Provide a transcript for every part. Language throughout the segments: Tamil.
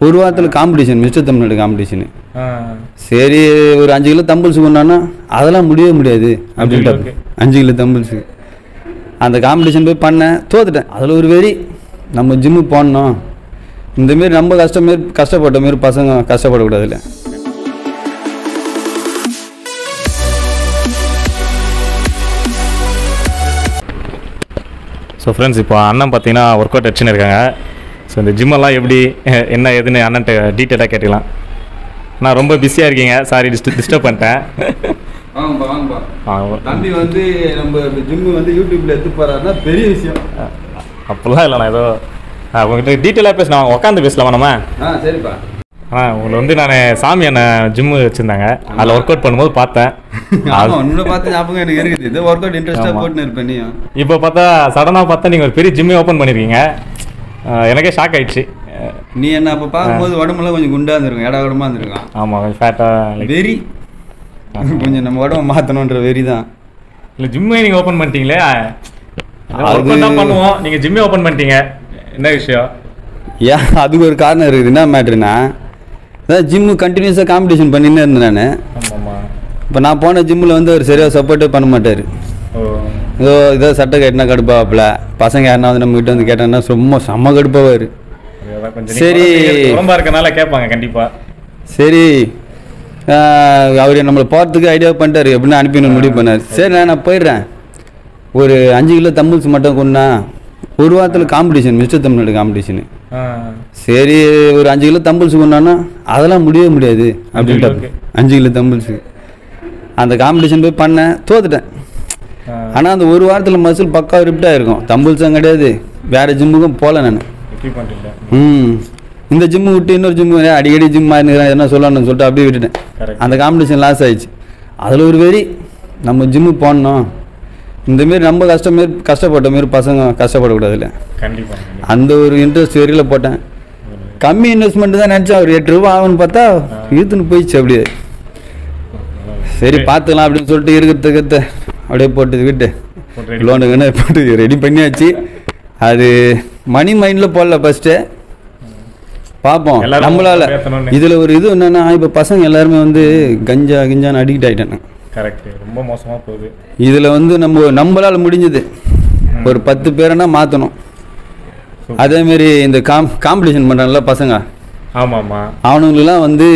ஒரு வாரத்தில் காம்படிஷன் மிஸ்டர் தமிழ்நாடு காம்படிஷனு ஆ சரி ஒரு அஞ்சு கிலோ தம்பிள்ஸ் கொண்டானா அதெல்லாம் முடியவே முடியாது அப்படின்ட்டு கிலோக்கு? அஞ்சு கிலோ தம்பிள்ஸு அந்த காம்படிஷன் போய் பண்ணேன் தோத்துட்டேன் அதில் ஒரு வெறி நம்ம ஜிம்மு போடணும் இந்தமாரி நம்ம கஷ்டம் மாரி கஷ்டப்பட்ட மாரி பசங்க கஷ்டப்படக்கூடாதுல்ல ஸோ ஃப்ரெண்ட்ஸ் இப்போ அண்ணன் பார்த்தீங்கன்னா ஒர்க் அவுட் வச்சுன்னு இருக்காங்க ஸோ இந்த ஜிம்மெல்லாம் எப்படி அஹ், என்ன ஏதுன்னு அண்ணன்ட்ட டீட்டெயிலாக கேட்டுக்கலாம் நான் ரொம்ப பிஸியாக இருக்கீங்க சாரி டிஸ்ட் டிஸ்டர்ப் பண்ணிட்டேன் வாங்கப்பா வாங்கப்பா ஆ, தம்பி வந்து நம்ம ஜிம்மு வந்து யூடியூப்ல எடுத்து போறாருன்னா பெரிய விஷயம் அப்படிலாம் இல்லை நான் ஏதோ ஆ, உங்ககிட்ட டீட்டெயிலாக பேசலாம் வாங்க, உட்காந்து பேசலாமா நம்ம ஆ சரிப்பா ஆ உங்களை வந்து நான் சாமி அண்ணன் ஜிம்மு வச்சுருந்தாங்க அதில் ஒர்க் அவுட் பண்ணும்போது பார்த்தேன் ஆமா உன்னை பார்த்து ஞாபகம் எனக்கு இருக்குது இது ஒர்க் அவுட் இன்ட்ரெஸ்டாக ஆமா. போட்டுன்னு இருப்பேன் நீயும் இப்போ பார்த்தா சடனாக பார்த்தா நீங்கள் ஒரு பெரிய ஜிம்மே ஓப்பன் பண்ணியிருக்கீங்க ஆ, எனக்கே ஷாக் ஆயிடுச்சு நீ என்ன அப்போ பார்க்கும்போது உடம்புலாம் கொஞ்சம் குண்டா இருந்திருக்கும் ஏடா உடம்பா இருந்திருக்கான் ஆமாம் கொஞ்சம் ஃபேட்டாக வெறி கொஞ்சம் நம்ம உடம்ப மாற்றணுன்ற வெறி தான் இல்லை ஜிம்மே நீங்கள் ஓப்பன் பண்ணிட்டீங்களே அது- அது தான் பண்ணுவோம் நீங்கள் ஜிம்மே ஓப்பன் பண்ணிட்டீங்க என்ன விஷயம் ஏன் அதுக்கு ஒரு காரணம் இருக்குது என்ன மேட்ருனா அதான் ஜிம்மு கண்டினியூஸாக காம்படிஷன் பண்ணின்னு இருந்தேன் நான் ஆமாம்மா இப்போ நான் போன ஜிம்மில் வந்து அவர் சரியாக சப்போர்ட்டே பண்ண மாட்டார் ஓ ஏதோ ஏதோ சட்டை கட்டினா கடுப்பாப்பில் பசங்க யாருனா வந்து நம்ம கிட்ட வந்து கேட்டாங்கன்னா சும்மா செம்ம கடுப்பாவார் அதுதான் கொஞ்சம் சரி. சரி உடம்பா இருக்கனால கேட்பாங்க கண்டிப்பாக சரி அவர் நம்மளை போகிறதுக்கு ஐடியா பண்ணிட்டாரு எப்படின்னு அனுப்பிடணும் முடிவு பண்ணார் சரி நான் நான் போயிடுறேன் ஒரு அஞ்சு கிலோ தம்பிள்ஸ் மட்டும் கொண்டா ஒரு வாரத்தில் காம்படிஷன் மிஸ்டர் தமிழ்நாடு காம்படிஷனு ஆ சரி ஒரு அஞ்சு கிலோ தம்பிள்ஸ் கொண்டானா அதெல்லாம் முடியவே முடியாது அப்படின்ட்டு கிலோக்கு? அஞ்சு கிலோ தம்பிள்ஸு அந்த காம்படிஷன் போய் பண்ணேன் தோத்துட்டேன் ஆ. ஆனால் அந்த ஒரு வாரத்தில் மசில் பக்கா ரிப்டாக இருக்கும் தம்பிள்ஸும் கிடையாது வேறு ஜிம்முக்கும் போகல நான் எக்யூப்மெண்ட் இல்லை ம் இந்த ஜிம்மு விட்டு இன்னொரு ஜிம்மு அடிக்கடி ஜிம் மாறினுக்கிறேன் என்ன சொல்லணும்னு சொல்லிட்டு அப்படியே விட்டுட்டேன் Correct. அந்த காம்படிஷன் லாஸ் ஆயிடுச்சு அதில் ஒரு வெறி நம்ம ஜிம்மு போடணும் இந்தமாரி நம்ம கஷ்டம் மாரி கஷ்டப்பட்ட மாரி பசங்க கஷ்டப்படக்கூடாதுல்ல கண்டிப்பாக அந்த ஒரு இன்ட்ரெஸ்ட் வெறியில் போட்டேன் கம்மி இன்வெஸ்ட்மெண்ட் தான் நினச்சேன் ஒரு எட்டு ரூபா ஆகும்னு பார்த்தா இழுத்துன்னு போயிடுச்சு அப்படியே சரி பார்த்துக்கலாம் அப்படின்னு சொல்லிட்டு இருக்கிறதுக்கு அப்படியே போட்டு விட்டு போட்டு ready லோனு கண்ணு போட்டு ரெடி பண்ணியாச்சு அது மணி மைண்டில் போடல ஃபஸ்ட்டு பார்ப்போம் எல்லாரும் நம்மளால பேசணும்னு. இதில் ஒரு இது என்னன்னா இப்போ பசங்க எல்லாருமே வந்து கஞ்சா கிஞ்சான்னு அடிக்ட் ஆகிட்டாங்க கரெக்ட் ரொம்ப மோசமாக போகுது இதில் வந்து நம்ம நம்மளால் முடிஞ்சது ஒரு பத்து பேரைனா மாற்றணும் Super. அதேமாரி இந்த காம் காம்படிஷன் பண்ணுறாங்கல்ல பசங்க ஆமாம் ஆமாம் அவனுங்களுக்குலாம் வந்து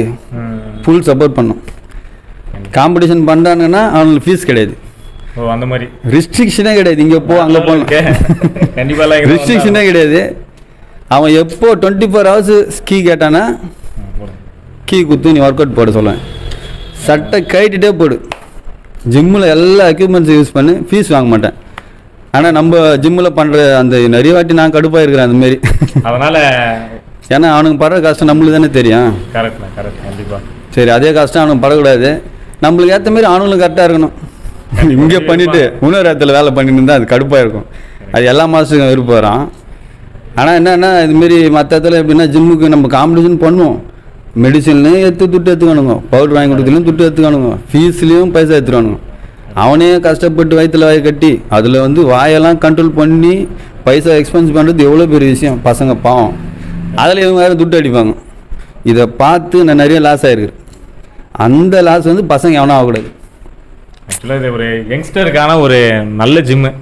ம் ஃபுல் சப்போர்ட் பண்ணும் காம்படிஷன் பண்ணுறாங்கன்னா அவனுக்கு ஃபீஸ் கிடையாது ஓ அந்த மாதிரி ரிஸ்ட்ரிக்ஷனே கிடையாது இங்கே போ அங்கே போகலாம் கண்டிப்பாக எல்லாம் இங்க ரிஸ்ட்ரிக்ஷனே கிடையாது அவன் எப்போ டுவெண்ட்டி ஃபோர் ஹவர்ஸ் கீ கேட்டானா ம், போடுங்க. கீ குத்து நீ ஒர்க் அவுட் போட சொல்லுவேன் சட்டை கட்டிட்டே போடு ஜிம்மில் எல்லா எக்யூப்மெண்ட்ஸும் யூஸ் பண்ணி ஃபீஸ் வாங்க மாட்டேன் ஆனால் நம்ம ஜிம்மில் பண்ணுற அந்த நிறைய வாட்டி நான் கடுப்பாக இருக்கிறேன் அந்த மாதிரி அதனால ஏன்னா அவனுக்கு படுற கஷ்டம் நம்மளுக்கு தானே தெரியும் கரெக்ட்ண்ணா கரெக்ட் கண்டிப்பாக சரி அதே கஷ்டம் அவனுக்கு படக்கூடாது நம்மளுக்கு ஏற்ற மாதிரி அவனுங்களும் கரெக்டாக இருக்கணும் இங்கே பண்ணிவிட்டு இன்னொரு இடத்துல வேலை பண்ணிட்டு இருந்தால் அது கடுப்பாக இருக்கும் அது எல்லா மாதத்துக்கும் விருப்பம் வரும் ஆனால் என்னென்னா இதுமாரி மற்ற இடத்துல எப்படின்னா ஜிம்முக்கு நம்ம காம்படிஷன் பண்ணுவோம் மெடிசன்லையும் எடுத்து துட்டு எடுத்துக்கணுங்க பவுடர் வாங்கி கொடுத்துலையும் துட்டு எடுத்துக்கணுங்க ஃபீஸ்லேயும் பைசா எடுத்துக்கணுங்க அவனே கஷ்டப்பட்டு வயிற்றுல வாயை கட்டி அதில் வந்து வாயெல்லாம் கண்ட்ரோல் பண்ணி பைசா எக்ஸ்பென்ஸ் பண்ணுறது எவ்வளோ பெரிய விஷயம் பசங்க பாவம் அதில் இவங்க வேறு துட்டு அடிப்பாங்க இதை பார்த்து நான் நிறைய லாஸ் ஆகிருக்கு அந்த லாஸ் வந்து பசங்க எவனும் ஆகக்கூடாது ஆக்சுவலாக இது ஒரு யங்ஸ்டருக்கான ஒரு நல்ல ஜிம்மு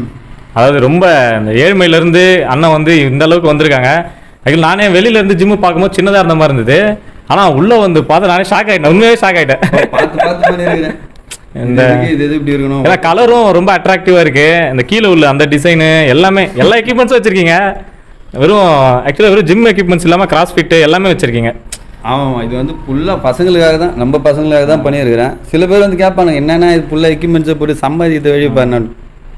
அதாவது ரொம்ப இந்த ஏழ்மையிலேருந்து அண்ணன் வந்து இந்த அளவுக்கு வந்திருக்காங்க ஆக்சுவலி நானே வெளியில இருந்து ஜிம்மு பார்க்கும்போது சின்னதாக இருந்த மாதிரி இருந்தது ஆனால் உள்ளே வந்து பார்த்து நானே ஷாக் ஆகிட்டேன் உண்மையாகவே ஷாக் ஆகிட்டேன் பார்த்து பார்த்து பண்ணியிருக்கிறேன் இந்த இது எது இப்படி இருக்கணும் ஏன்னா கலரும் ரொம்ப அட்ராக்டிவாக இருக்கு இந்த கீழே உள்ள அந்த டிசைனு எல்லாமே எல்லா எக்யூப்மெண்ட்ஸும் வச்சிருக்கீங்க வெறும் ஆக்சுவலாக வெறும் ஜிம் எக்யூப்மெண்ட்ஸ் இல்லாமல் கிராஸ் ஃபிட்டு எல்லாமே வச்சிருக்கீங்க ஆமாம் இது வந்து ஃபுல்லாக பசங்களுக்காக தான் நம்ம பசங்களுக்காக தான் பண்ணியிருக்கிறேன் சில பேர் வந்து கேட்பாங்க என்னென்ன இது ஃபுல்லாக எக்யூப்மெண்ட்ஸை போட்டு சம்பாதித்த வழி பண்ணணும்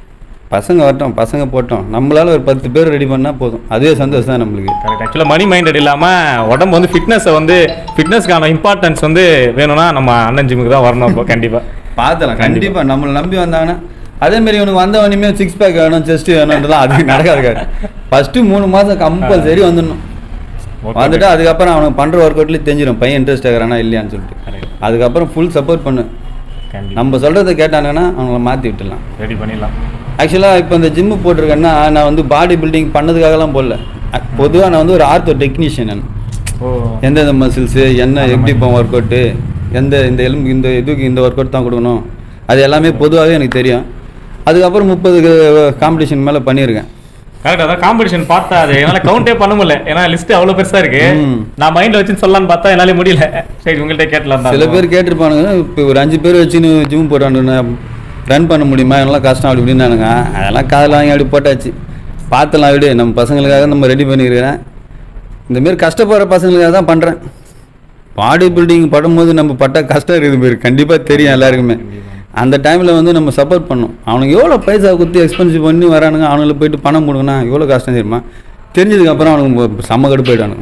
பசங்க வரட்டும் பசங்க போட்டோம் நம்மளால ஒரு பத்து பேர் ரெடி பண்ணால் போதும் அதுவே சந்தோஷம் தான் நம்மளுக்கு கரெக்ட் ஆக்சுவலாக மணி மைண்டட் இல்லாமல் உடம்பு வந்து ஃபிட்னஸை வந்து ஃபிட்னஸ்க்கான இம்பார்ட்டன்ஸ் வந்து வேணும்னா நம்ம அண்ணன் ஜிம்முக்கு தான் வரணும் இப்போ கண்டிப்பாக பார்த்தலாம் கண்டிப்பாக நம்மளை நம்பி வந்தாங்கன்னா அதே மாதிரி இவனுக்கு வந்தவனையுமே சிக்ஸ் பேக் வேணும் செஸ்ட் வேணும்ன்றலாம் அது நடக்காது ஃபஸ்ட்டு மூணு மாதம் கம்பல்சரி வந்துடணும் வந்துட்டு அதுக்கப்புறம் அவனுக்கு பண்ணுற ஒர்க் அவுட்லேயே தெரிஞ்சிடும் பையன் இன்ட்ரெஸ்ட் ஆகிறானா இல்லையான்னு சொல்லிட்டு Correct. அதுக்கப்புறம் ஃபுல் சப்போர்ட் பண்ணு கண்டிப்பாக நம்ம சொல்கிறத கேட்டானுங்கன்னா அவங்கள மாற்றி விட்டுடலாம் ரெடி பண்ணிடலாம் ஆக்சுவலாக இப்போ இந்த ஜிம்மு போட்டிருக்கேன்னா நான் வந்து பாடி பில்டிங் பண்ணதுக்காகலாம் போடல பொதுவாக நான் வந்து ஒரு ஆர்த்தோ டெக்னீஷியன் நான் ஓ எந்தெந்த மசில்ஸு என்ன எப்படி இப்போ ஒர்க் அவுட்டு எந்த இந்த எலும்பு இந்த இதுக்கு இந்த ஒர்க் அவுட் தான் கொடுக்கணும் அது எல்லாமே பொதுவாகவே எனக்கு தெரியும் அதுக்கப்புறம் முப்பது காம்படிஷன் மேலே பண்ணியிருக்கேன் கரெக்ட் அதான் காம்படிஷன் பார்த்தா அது என்னால கவுண்டே பண்ண முடியல ஏன்னா லிஸ்ட் அவ்வளவு பெருசா இருக்கு ம். நான் மைண்ட்ல வச்சு சொல்லலாம்னு பார்த்தா என்னால முடியல சரி உங்கள்ட்ட கேட்டலாம் தான் சில பேர் கேட்டிருப்பானுங்க இப்போ ஒரு அஞ்சு பேர் வச்சுன்னு ஜிம் போட்டானுங்க ரன் பண்ண முடியுமா எல்லாம் கஷ்டம் அப்படி இப்படின்னானுங்க அதெல்லாம் காதில் வாங்கி அப்படி போட்டாச்சு பார்த்துலாம் விடு நம்ம பசங்களுக்காக நம்ம ரெடி பண்ணியிருக்கிறேன் இந்தமாரி கஷ்டப்படுற பசங்களுக்காக தான் பண்ணுறேன் பாடி பில்டிங் படும்போது நம்ம பட்ட கஷ்டம் இருக்குது பேர் கண்டிப்பாக தெரியும் எல்லாருக்குமே அந்த டைமில் வந்து நம்ம சப்போர்ட் பண்ணணும் அவனுக்கு எவ்வளோ பைசா குத்தி எக்ஸ்பென்சிவ் பண்ணி வரானுங்க அவனுங்களுக்கு போயிட்டு பணம் கொடுக்கணும் எவ்வளோ கஷ்டம் தெரியுமா தெரிஞ்சதுக்கப்புறம் அவனுக்கு செம்ம கடுப்பு போயிட்டானுங்க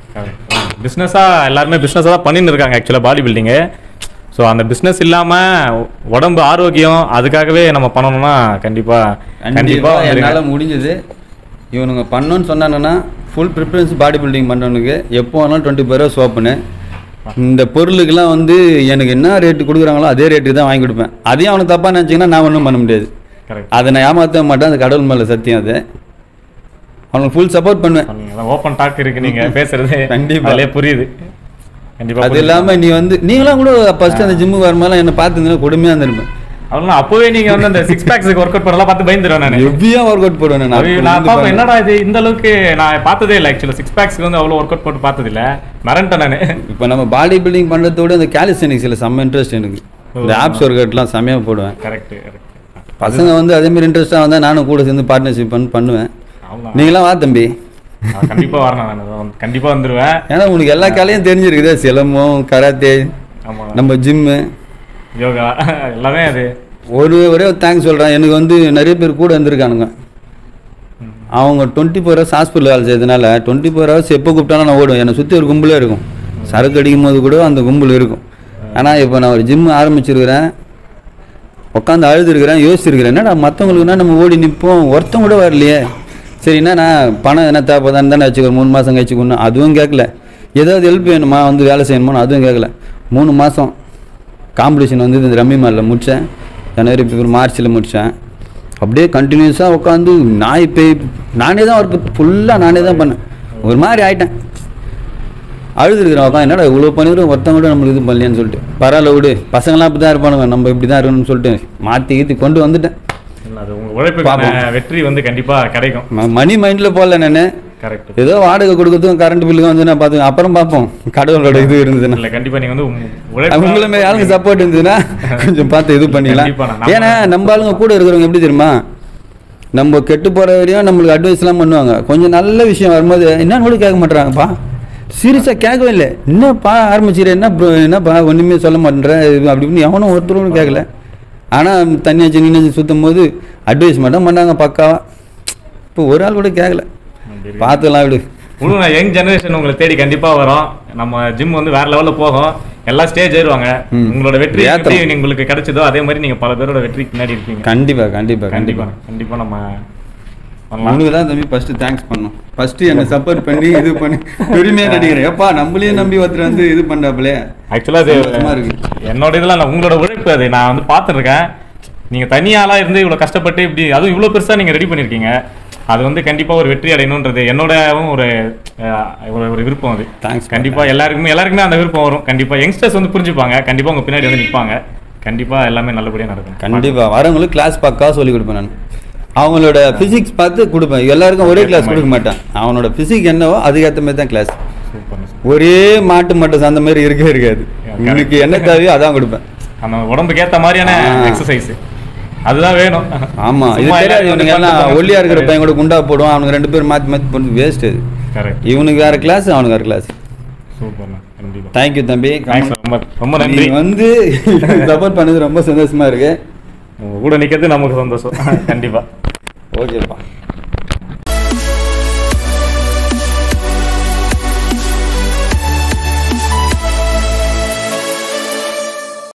பிஸ்னஸா எல்லாருமே பிஸ்னஸாக தான் பண்ணிட்டு இருக்காங்க ஆக்சுவலாக பாடி பில்டிங்கு ஸோ அந்த பிஸ்னஸ் இல்லாம உடம்பு ஆரோக்கியம் அதுக்காகவே நம்ம பண்ணணும்னா கண்டிப்பா கண்டிப்பா கண்டிப்பாக வந்துருங்க. என்னால் முடிஞ்சது இவனுங்க பண்ணோன்னு சொன்னானுன்னா ஃபுல் ப்ரிஃபரன்ஸ் பாடி பில்டிங் பண்ணுறவனுக்கு எப்போ வேணாலும் டுவெண்ட்டி ஃபைவ் ஹவர்ஸ் ஓப்பனு இந்த பொருளுக்கெல்லாம் வந்து எனக்கு என்ன ரேட்டு கொடுக்குறாங்களோ அதே ரேட்டுக்கு தான் வாங்கி கொடுப்பேன் அதையும் அவனுக்கு தப்பாக நினச்சிங்கன்னா நான் ஒன்றும் பண்ண முடியாது Correct. அதை நான் ஏமாற்ற மாட்டேன் அந்த கடவுள் மேலே சத்தியம் அது அவனுக்கு ஃபுல் சப்போர்ட் பண்ணுவேன் ஓப்பன் டாக் இருக்கு நீங்க பேசுறது கண்டிப்பா. அதிலே புரியுது கண்டிப்பா அது இல்லாமல் நீ வந்து நீங்களாம் கூட ஃபஸ்ட்டு அந்த ஜிம்முக்கு வரும்போது என்னை பார்த்துருந்தீங்கன்னா கொடுமையாக இருந்திருப்பேன் அதெல்லாம் அப்பவே நீங்க வந்து அந்த சிக்ஸ் பேக்ஸுக்கு ஒர்க் அவுட் பண்ணலாம் பார்த்து பயந்துருவேன் நான் ஹெவியாக ஒர்க் அவுட் போடுவேன் நான் ஐயோ, நான் பாப்பேன் என்னடா இது இந்த அளவுக்கு நான் பார்த்ததே இல்லை ஆக்சுவலா சிக்ஸ் பேக்ஸ்க்கு வந்து அவ்வளவு ஒர்க் அவுட் போட்டு பார்த்தது இல்ல மறந்துட்டேன் நானு இப்போ நம்ம பாடி பில்டிங் பண்ணுறதோட இந்த கேலிஸ்டனிக்ஸில் செம்ம இன்ட்ரெஸ்ட் எனக்கு இந்த ஆப்ஸ் ஒர்க் அவுட்லாம் செம்மையாக போடுவேன் கரெக்ட் கரெக்ட் பசங்க வந்து அதே மாதிரி இன்ட்ரெஸ்ட்டாக வந்தால் நானும் கூட சேர்ந்து பார்ட்னர்ஷிப் பண்ணி பண்ணுவேன் அவ்வளவுதான். நீங்களாம் வா தம்பி நான் கண்டிப்பா வரணும் நான் வந்து- கண்டிப்பா வந்துருவேன் ஏன்னா உனக்கு எல்லா கலையும் தெரிஞ்சிருக்குதே சிலம்பம் கராத்தே ஆமா நம்ம ஜிம்மு யோகா எல்லாமே அது ஒரு ஒரே ஒரு தேங்க்ஸ் சொல்கிறேன் எனக்கு வந்து நிறைய பேர் கூட இருந்திருக்கானுங்க அவங்க டுவெண்ட்டி ஃபோர் ஹவர்ஸ் ஹாஸ்பிட்டல் வேலை செய்யறதுனால டுவெண்ட்டி ஃபோர் ஹவர்ஸ் எப்போ கூப்பிட்டாலும் நான் ஓடுவேன் என்னை சுற்றி ஒரு கும்பலே இருக்கும் சரக்கு அடிக்கும் போது கூட அந்த கும்பல் இருக்கும் ஆனால் இப்போ நான் ஒரு ஜிம் ஆரம்பிச்சிருக்கிறேன் உட்காந்து அழுதுருக்கிறேன் யோசிச்சிருக்கிறேன் என்னடா மற்றவங்களுக்குனா நம்ம ஓடி நிற்போம் ஒருத்தன் கூட வரலையே சரி என்ன நான் பணம் என்ன தேவைப்பதான்னு தானே வச்சுக்கோ மூணு மாதம் கழிச்சு கொண்டு அதுவும் கேட்கல ஏதாவது ஹெல்ப் வேணுமா வந்து வேலை செய்யணுமான்னு அதுவும் கேட்கல மூணு மாதம் காம்படிஷன் வந்து இந்த ரம்மி மாலில் முடித்தேன் ஜனவரி பிப்ரவரி மார்ச்சில் முடித்தேன் அப்படியே கண்டினியூஸாக உட்காந்து நாய் பேய் நானே தான் ஒர்க் ஃபுல்லாக நானே தான் பண்ணேன் ஒரு மாதிரி ஆயிட்டேன் அழுதுருக்குறேன் உட்காந்து என்னடா இவ்வளோ பண்ணிடுறோம் ஒருத்தன் கூட நம்மளுக்கு இது பண்ணலையான்னு சொல்லிட்டு பரவாயில்ல விடு பசங்களாம் அப்படி தான் இருப்பானுங்க நம்ம இப்படி தான் இருக்கணும்னு சொல்லிட்டு மாற்றி கீத்தி கொண்டு வந்துட்டேன் இல்ல, அது உங்க உழைப்புக்கான வெற்றி வந்து கண்டிப்பா கிடைக்கும் ம- மணி மைண்டில் போடல நான் கரெக்ட் ஏதோ வாடகை கொடுக்கறதுக்கும் கரண்ட் பில்லுக்கும் வந்து நான் பார்த்து அப்புறம் பார்ப்போம் கடவுளோட இது இருந்ததுன்னா இல்ல கண்டிப்பா நீங்க வந்து உங்க உழைப்பு அவங்கள மாதிரி ஆளுங்க சப்போர்ட் இருந்ததுன்னா கொஞ்சம் பார்த்து இது பண்ணிக்கலாம் கண்டிப்பா நான் ஏன்னா நம்ம ஆளுங்க கூட இருக்கிறவங்க எப்படி தெரியுமா நம்ம கெட்டு போற வரையும் நம்மளுக்கு அட்வைஸ்லாம் பண்ணுவாங்க கொஞ்சம் நல்ல விஷயம் வரும்போது என்னன்னு கூட கேட்க மாட்டாங்கப்பா சீரியஸாக கேட்கவே இல்லை என்னப்பா ஆரம்பிச்சிரு என்ன bro, என்னப்பா ஒன்றுமே சொல்ல மாட்டேன்ற இது அப்படி இப்படின்னு எவனும் ஒருத்தரும் கேட்கல ஆனால் தண்ணியாச்சு நீனாச்சு சுற்றும் போது அட்வைஸ் மட்டும் பண்ணாங்க பக்காவா இப்போ ஒரு ஆள் கூட கேட்கல பார்த்துலாம் விடு உண்மை யங் ஜெனரேஷன் உங்களை தேடி கண்டிப்பா வரும் நம்ம ஜிம் வந்து வேற லெவல்ல போகும் எல்லா ஸ்டேஜ் ஏறுவாங்க ம். உங்களோட வெற்றி ஏத்தலாம். எப்படி உங்களுக்கு கிடைச்சதோ அதே மாதிரி நீங்க பல பேரோட வெற்றிக்கு பின்னாடி இருப்பீங்க கண்டிப்பாக கண்டிப்பாக கண்டிப்பா கண்டிப்பாக கண்டிப்பா நம்ம பண்ணலாம் உனக்கு தான் தம்பி ஃபர்ஸ்ட் தேங்க்ஸ் பண்ணணும் ஃபர்ஸ்ட் என்னை சப்போர்ட் பண்ணி இது பண்ணி பெருமையா நடிக்கிறேன் ஏப்பா நம்மளையும் நம்பி ஒருத்தர் வந்து இது பண்றாப்லே ஆக்சுவலா அது சந்தோஷமா இருக்கு. என்னோட இதெல்லாம் இல்ல, உங்களோட உழைப்பு அது நான் வந்து பார்த்துருக்கேன் நீங்க தனியாளா இருந்து இவ்வளவு கஷ்டப்பட்டு இப்படி அதுவும் இவ்வளவு பெருசா நீங்க ரெடி பண்ணிருக்கீங்க அது வந்து கண்டிப்பா ஒரு வெற்றி அடையணுன்றது என்னோடவும் ஒரு அஹ், ஒரு- ஒரு விருப்பம் அது Thanks. கண்டிப்பா எல்லாருக்குமே எல்லாருக்குமே அந்த விருப்பம் வரும் கண்டிப்பா யங்ஸ்டர்ஸ் வந்து புரிஞ்சுப்பாங்க கண்டிப்பா உங்க பின்னாடி வந்து நிப்பாங்க கண்டிப்பா எல்லாமே நல்லபடியா நடக்கும் கண்டிப்பா வரவங்களுக்கு கிளாஸ் பக்கா சொல்லி கொடுப்பேன் நான் அவங்களோட பிசிக்ஸ் பார்த்து கொடுப்பேன் எல்லாருக்கும் ஒரே கிளாஸ் கொடுக்க மாட்டேன் அவனோட பிசிக் என்னவோ அதுக்கேற்ற மாதிரி தான் கிளாஸ் சூப்பர் ஒரே மாட்டு மட்டும் அந்த மாதிரி இருக்கவே இருக்காது correct. உனக்கு என்ன தேவையோ அதான் கொடுப்பேன் அந்த உடம்புக்கு ஏத்த மாதிரியான ஆ. எக்ஸசைஸ் அதுதான் வேணும் ஆமா இது சும்மா தெரியாது எல்லாரும் இவனுங்க வந்து எல்லாம் பார்த்து ஒல்லியா இருக்கிற பார்த்து பையன் கூட குண்டா போடுவான் அவனுக்கு ரெண்டு பேரும் மாற்றி மாற்றி போட்டு வேஸ்ட் அது கரெக்ட் இவனுக்கு வேற கிளாஸ் அவனுக்கு வேற கிளாஸ் சூப்பர்ண்ணா கண்டிப்பா தேங்க்யூ தம்பி தேங்க்ஸ் ரொம்ப ரொம்ப நீ நன்றி வந்து சப்போர்ட் பண்ணது ரொம்ப சந்தோஷமா இருக்கு உங்க கூட நிக்கிறது நமக்கு சந்தோஷம் கண்டிப்பா ஓகேப்பா